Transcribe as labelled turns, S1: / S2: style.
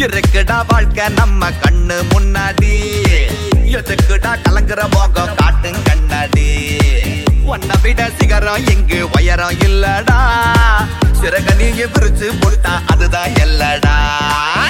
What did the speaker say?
S1: இருக்குடா வாழ்க்கை நம்ம கண்ணு முன்னாடி எதுக்குடா கலங்குற போகம் காட்டும் கண்ணாடி உன்னை விட சிகரம் இங்கு உயரம் இல்லடா சிறக நீங்க பிரிச்சு போட்டா அதுதான் எல்லடா